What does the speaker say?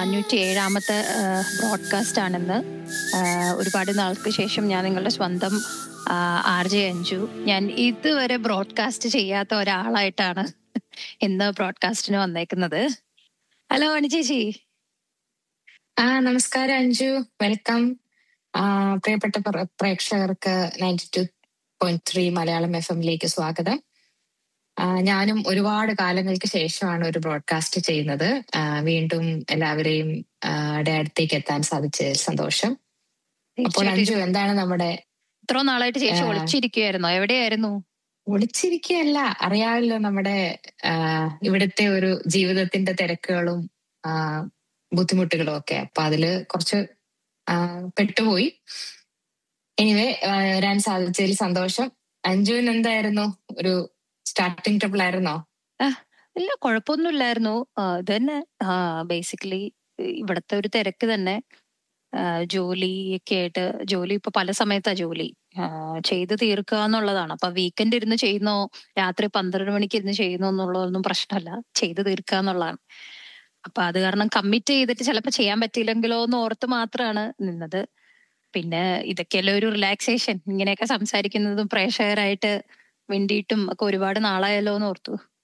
നാനൂറ്റി ഏഴാമത്തെ ബ്രോഡ്കാസ്റ്റ് ആണെന്ന് ഒരുപാട് നാൾക്ക് ശേഷം ഞാൻ നിങ്ങളുടെ സ്വന്തം ആർ ജെ അഞ്ജു ഞാൻ ഇതുവരെ ബ്രോഡ്കാസ്റ്റ് ചെയ്യാത്ത ഒരാളായിട്ടാണ് ഇന്ന് ബ്രോഡ്കാസ്റ്റിന് വന്നേക്കുന്നത് ഹലോ അണി ചേച്ചി ആ നമസ്കാരം അഞ്ജു വെൽക്കം പ്രിയപ്പെട്ട പ്രേക്ഷകർക്ക് ninety two point three Malayalam F എമ്മിലേക്ക് സ്വാഗതം ഞാനും ഒരുപാട് കാലങ്ങൾക്ക് ശേഷമാണ് ഒരു ബ്രോഡ്കാസ്റ്റ് ചെയ്യുന്നത് വീണ്ടും എല്ലാവരെയും അടുത്തേക്ക് എത്താൻ സാധിച്ച സന്തോഷം അപ്പോൾ അഞ്ജു എന്താണ് നമ്മുടെ ഇത്ര നാളായിട്ട് ചേച്ചി ഒളിച്ചിരിക്കുവായിരുന്നോ എവിടെയായിരുന്നു ഒളിച്ചിരിക്കുകയല്ല അറിയാമല്ലോ നമ്മുടെ ഇവിടുത്തെ ഒരു ജീവിതത്തിന്റെ തിരക്കുകളും ബുദ്ധിമുട്ടുകളും ഒക്കെ അപ്പൊ അതില് കുറച്ച് പെട്ടുപോയി എനിവേ വരാൻ സാധിച്ചതിൽ സന്തോഷം അഞ്ജുവിന് എന്തായിരുന്നു ഒരു സ്റ്റാർട്ടിംഗ് ട്രിപ്പിൾ ആയിരുന്നോ ഇല്ല കുഴപ്പമൊന്നുമില്ലായിരുന്നു ഇത് തന്നെ ബേസിക്കലി ഇവിടത്തെ ഒരു തിരക്ക് തന്നെ ജോലിയൊക്കെ ആയിട്ട് ജോലി ഇപ്പൊ പല സമയത്താ ജോലി ചെയ്ത് തീർക്കുക എന്നുള്ളതാണ് അപ്പൊ വീക്കെൻഡ് ഇരുന്ന് ചെയ്യുന്നോ രാത്രി പന്ത്രണ്ട് മണിക്ക് ഇരുന്ന് ചെയ്യുന്നോ എന്നുള്ളതൊന്നും പ്രശ്നമല്ല ചെയ്ത് തീർക്കുക എന്നുള്ളതാണ് അപ്പൊ അത് കാരണം കമ്മിറ്റ് ചെയ്തിട്ട് ചിലപ്പോൾ ചെയ്യാൻ പറ്റിയില്ലെങ്കിലോ എന്ന് ഓർത്ത് മാത്രമാണ് നിന്നത് പിന്നെ ഇതൊക്കെയല്ലേ ഒരു റിലാക്സേഷൻ ഇങ്ങനെയൊക്കെ സംസാരിക്കുന്നതും പ്രേക്ഷകരായിട്ട് വേണ്ടിയിട്ടും ഒക്കെ ഒരുപാട് നാളായല്ലോ എന്ന് ഓർത്തു